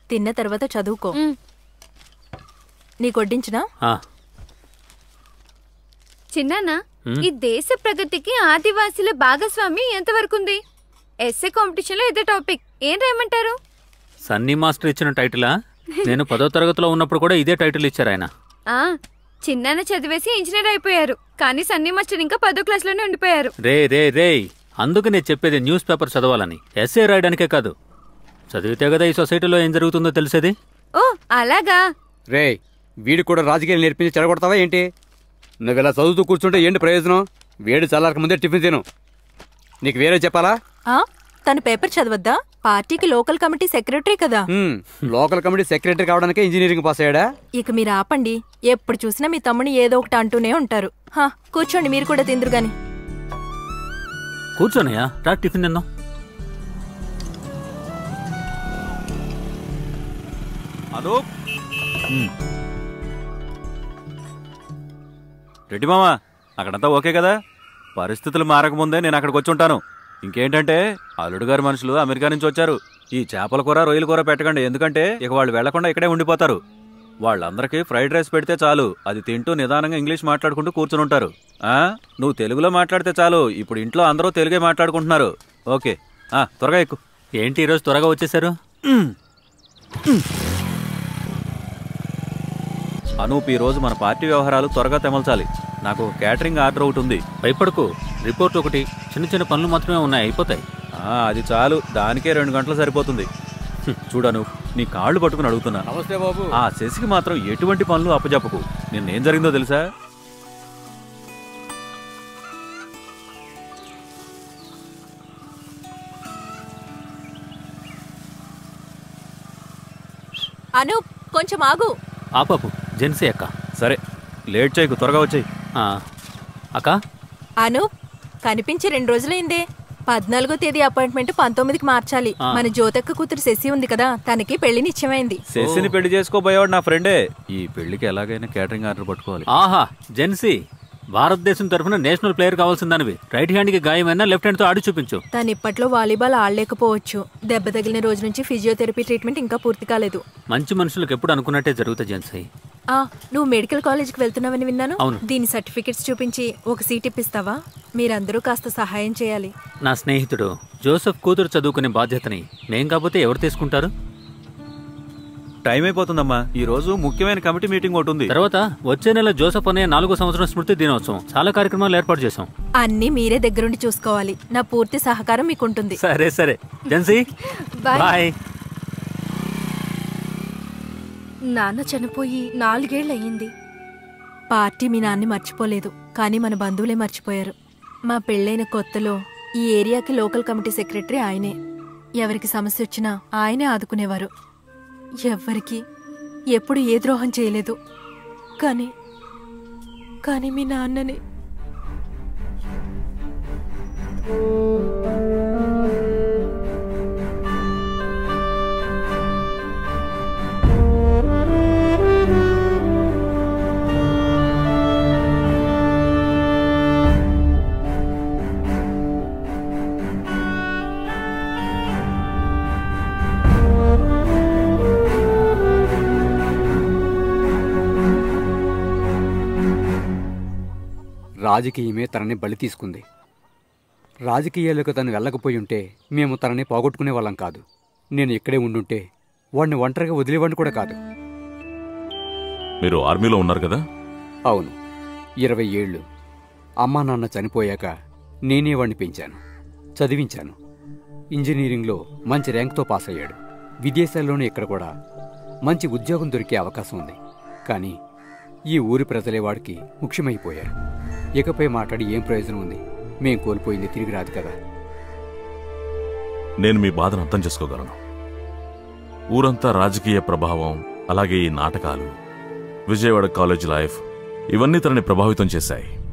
తిన్న తర్వాత చదువుకో మ్. నీకు వడ్డించినా ఆ, చిన్నాన్న ఈ దేశ ప్రగతికి ఆదివాసీల భాగస్వామ్యం ఎంతవరకు ఉంది ఎస్ఏ కాంపిటీషన్ లో ఇదే టాపిక్ ఏం రాయమంటారు సన్నీ మాస్టర్ ఇచ్చిన టైటిలా నేను పదో తరగతిలో ఉన్నప్పుడు కూడా ఇదే టైటిల్ ఇచ్చారు ఆయన ఆ చిన్నాన్న చదివేసి ఇంజనీర్ అయిపోయారు కానీ సన్నీ మాస్టర్ ఇంకా పదో క్లాస్ లోనే ఉండిపోయారు రే రే రే అందుకు నేను చెప్పేది న్యూస్ పేపర్ చదవాలని ఎస్ఏ రాయడానికే కాదు చదివితే కదా ఈ సొసైటీలో ఏం జరుగుతుందో తెలిసేది ఓ అలాగా రే వీడి కూడా రాజకీయాలు నేర్పించి చెడగొడతావా ఏంటి నువ్వు ఇలా చదువుతూ కూర్చుంటే ఏంటి ప్రయోజనం వేడి చల్లారక ముందే టిఫిన్ తిను నీకు వేరే చెప్పాలా ఆ తన పేపర్ చదవద్దా పార్టీకి లోకల్ కమిటీ సెక్రటరీ కదా హ్మ్, లోకల్ కమిటీ సెక్రటరీ కావడానికే ఇంజనీరింగ్ పాస్ అయ్యాడా ఇక మీరు ఆపండి ఎప్పుడు చూసినా మీ తమ్ముని ఏదో ఒకటి అంటూనే ఉంటారు హా కూర్చోండి మీరు కూడా తిందురు గాని కూర్చోనయ్యా రా టిఫిన్ తిందాం అనూప్ రెడ్డి మామా అక్కడంతా ఓకే కదా పరిస్థితులు మారకముందే నేను అక్కడికి వచ్చి ఉంటాను ఇంకేంటంటే అల్లుడు గారి మనుషులు అమెరికా నుంచి వచ్చారు ఈ చేపల కూర రొయ్యల కూర పెట్టకండి ఎందుకంటే ఇక వాళ్ళు వెళ్లకుండా ఇక్కడే ఉండిపోతారు వాళ్ళందరికీ ఫ్రైడ్ రైస్ పెడితే చాలు అది తింటూ నిదానంగా ఇంగ్లీష్ మాట్లాడుకుంటూ కూర్చుని ఉంటారు ఆ నువ్వు తెలుగులో మాట్లాడితే చాలు ఇప్పుడు ఇంట్లో అందరూ తెలుగే మాట్లాడుకుంటున్నారు ఓకే ఆ త్వరగా ఎక్కు ఏంటి ఈరోజు త్వరగా వచ్చేసారు అనూప్ ఈ రోజు మన పార్టీ వ్యవహారాలు త్వరగా తెమల్చాలి నాకు ఒక క్యాటరింగ్ ఆర్డర్ ఒకటి ఉంది భయపడకు రిపోర్ట్ ఒకటి చిన్న చిన్న పనులు మాత్రమే ఉన్నాయి అయిపోతాయి ఆ, అది చాలు దానికే రెండు గంటలు సరిపోతుంది హ్మ్, చూడను నీ కాళ్ళు పట్టుకుని అడుగుతున్నా నమస్తే బాబు ఆ శశికి మాత్రం ఎటువంటి పనులు అప్పజెప్పకు నిన్నేం జరిగిందో తెలుసా అనూప్ కొంచెం ఆగు ఆపాపు జెన్సీ అక్క సరే లేట్ చేయకు త్వరగా వచ్చేయి ఆ, అక్క అనూప్ కనిపించి రెండు రోజులైందే పద్నాలుగో తేదీ అపాయింట్మెంట్ పంతొమ్మిదికి మార్చాలి మన జ్యోతక్క కూతురు శశి ఉంది కదా తనకి పెళ్లి నిశ్చయమైంది శశిని పెళ్లి చేసుకోబోయేవాడు నా ఫ్రెండే ఈ పెళ్లికి ఎలాగైనా క్యాటరింగ్ ఆర్డర్ పట్టుకోవాలి ఆహా జెన్సీ భారతదేశం తరఫున నేషనల్ ప్లేయర్ కావాల్సిందనివి రైట్ హ్యాండ్ కి గాయమైనా లెఫ్ట్ హ్యాండ్ తో ఆడి చూపించు తను ఇప్పట్లో వాలీబాల్ ఆడలేకపోవచ్చు దెబ్బ తగిలిన రోజు నుంచి ఫిజియోథెరపీ ట్రీట్మెంట్ ఇంకా పూర్తి కాలేదు మంచి మనుషులకు ఎప్పుడు అనుకున్నట్టే జరుగుతుంది జెన్సీ ఆ నువ్వు మెడికల్ కాలేజ్కి వెళ్తున్నావని విన్నాను అవును. దీని సర్టిఫికెట్స్ చూపించి ఒక సీట్ ఇప్పిస్తావా మీరందరూ కాస్త సహాయం చేయాలి నా స్నేహితుడు జోసెఫ్ కూతురు చదువుకునే బాధ్యతని మేం కాకపోతే ఎవరు తీసుకుంటారు టైం అయిపోతుందమ్మా ఈ రోజు ముఖ్యమైన కమిటీ మీటింగ్ ఒకటి ఉంది తర్వాత వచ్చే నెల జోసెఫ్ అనే నాలుగో సంవత్సరం స్మృతి దినోత్సవం చాలా కార్యక్రమాలు ఏర్పాటు చేశాం అన్నీ మీరే దగ్గరుండి చూసుకోవాలి నా పూర్తి సహకారం మీకుంటుంది సరే సరే జెన్సీ బాయ్. బాయ్ నాన్న చనిపోయి నాలుగేళ్లయ్యింది పార్టీ మీ నాన్ని మర్చిపోలేదు కానీ మన బంధువులే మర్చిపోయారు మా పెళ్ళైన కొత్తలో ఈ ఏరియాకి లోకల్ కమిటీ సెక్రటరీ ఆయనే ఎవరికి సమస్య వచ్చినా ఆయనే ఆదుకునేవారు ఎవ్వరికి ఎప్పుడు ఏ ద్రోహం చేయలేదు కానీ కానీ మీ నాన్నని రాజకీయమే తనని బలి తీసుకుంది రాజకీయాలకు తను వెళ్ళకపోయి ఉంటే మేము తనని పోగొట్టుకునే వాళ్ళం కాదు నేను ఇక్కడే ఉండుంటే వాడిని ఒంటరిగా వదిలేవాడిని కూడా కాదు మీరు ఆర్మీలో ఉన్నారు కదా అవును ఇరవై ఏళ్ళు అమ్మా నాన్న చనిపోయాక నేనే వాడిని పెంచాను చదివించాను ఇంజనీరింగ్లో మంచి ర్యాంక్తో పాస్ అయ్యాడు విదేశాల్లోనే ఇక్కడ కూడా మంచి ఉద్యోగం దొరికే అవకాశం ఉంది కానీ ఈ ఊరి ప్రజలే వాడికి ముఖ్యమైపోయారు ఇకపై మాట్లాడి ఏం ప్రయోజనం ఉంది మేం కోల్పోయింది తిరిగి రాదు కదా నేను మీ బాధను అర్థం చేసుకోగలను ఊరంతా రాజకీయ ప్రభావం అలాగే ఈ నాటకాలు విజయవాడ కాలేజ్ లైఫ్ ఇవన్నీ తనని ప్రభావితం చేశాయి